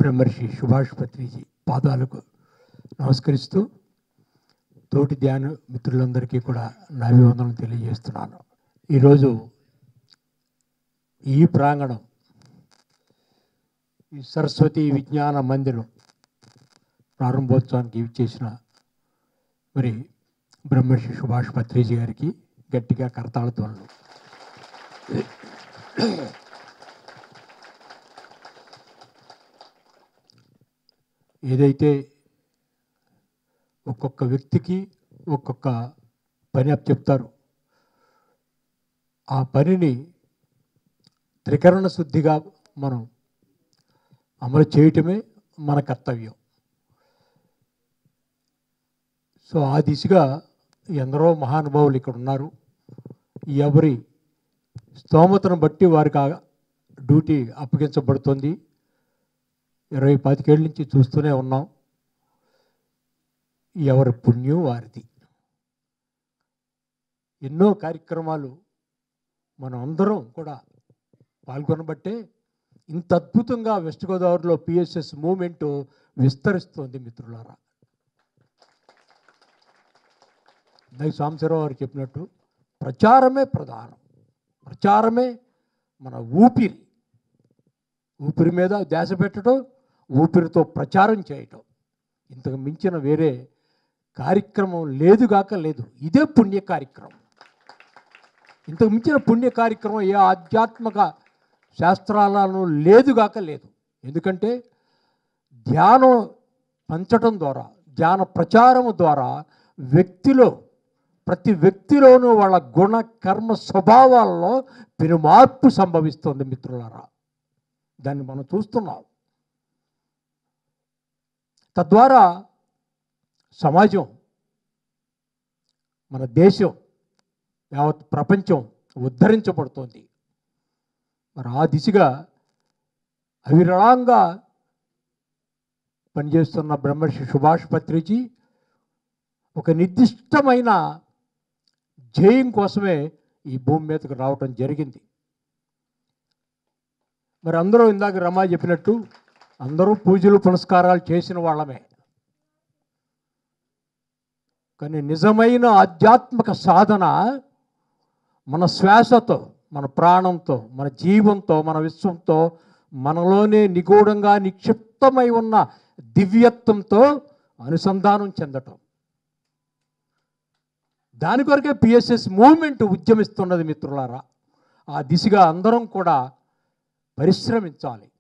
బ్రహ్మర్షి సుభాష్ పత్రిజీ పాదాలకు నమస్కరిస్తూ తోటి ధ్యాన మిత్రులందరికీ కూడా నా అభివందనం తెలియజేస్తున్నాను ఈరోజు ఈ ప్రాంగణం ఈ సరస్వతి విజ్ఞాన మందిరం ప్రారంభోత్సవానికి ఇచ్చేసిన మరి బ్రహ్మర్షి సుభాష్ పత్రిజీ గారికి గట్టిగా కరతాళ ధ్వనులు ఏదైతే ఒక్కొక్క వ్యక్తికి ఒక్కొక్క పని అప్ చెప్తారు ఆ పనిని త్రికరణ శుద్ధిగా మనం అమలు చేయటమే మన కర్తవ్యం సో ఆ దిశగా ఎందరో మహానుభావులు ఇక్కడ ఉన్నారు ఎవరి స్తోమతను బట్టి వారికి ఆ డ్యూటీ అప్పగించబడుతుంది ఇరవై పాతికేళ్ళ నుంచి చూస్తూనే ఉన్నాం ఎవరి పుణ్యం వారిది ఎన్నో కార్యక్రమాలు మనం అందరం కూడా పాల్గొనబట్టే ఇంత అద్భుతంగా వెస్ట్ గోదావరిలో పిఎస్ఎస్ మూమెంట్ విస్తరిస్తోంది మిత్రులారా ఇందాక సాంబశివరావు గారు చెప్పినట్టు ప్రచారమే ప్రధానం ప్రచారమే మన ఊపిరి ఊపిరి మీద ధ్యాస పెట్టడం ఊపిరితో ప్రచారం చేయటం ఇంతకు మించిన వేరే కార్యక్రమం లేదుగాక లేదు ఇదే పుణ్య కార్యక్రమం ఇంతకు మించిన పుణ్య కార్యక్రమం ఏ ఆధ్యాత్మిక శాస్త్రాలను లేదుగాక లేదు ఎందుకంటే ధ్యానం పంచటం ద్వారా ధ్యాన ప్రచారం ద్వారా వ్యక్తిలో ప్రతి వ్యక్తిలోనూ వాళ్ళ గుణ కర్మ స్వభావాల్లో పెను మార్పు సంభవిస్తుంది మిత్రులారా దాన్ని మనం చూస్తున్నాం తద్వారా సమాజం మన దేశం యావత్ ప్రపంచం ఉద్ధరించబడుతోంది మరి ఆ దిశగా అవిరళంగా పనిచేస్తున్న బ్రహ్మర్షి సుభాష్ పత్రిజీ ఒక నిర్దిష్టమైన ధ్యేయం కోసమే ఈ భూమి మీదకు రావటం జరిగింది మరి అందరూ ఇందాక రమా చెప్పినట్టు అందరూ పూజలు పునస్కారాలు చేసిన వాళ్ళమే కానీ నిజమైన ఆధ్యాత్మిక సాధన మన శ్వాసతో మన ప్రాణంతో మన జీవంతో మన విశ్వంతో మనలోనే నిగూఢంగా నిక్షిప్తమై ఉన్న దివ్యత్వంతో అనుసంధానం చెందటం దాని కొరకే పిఎస్ఎస్ మూవ్మెంట్ ఉద్యమిస్తున్నది మిత్రులారా ఆ దిశగా అందరం కూడా పరిశ్రమించాలి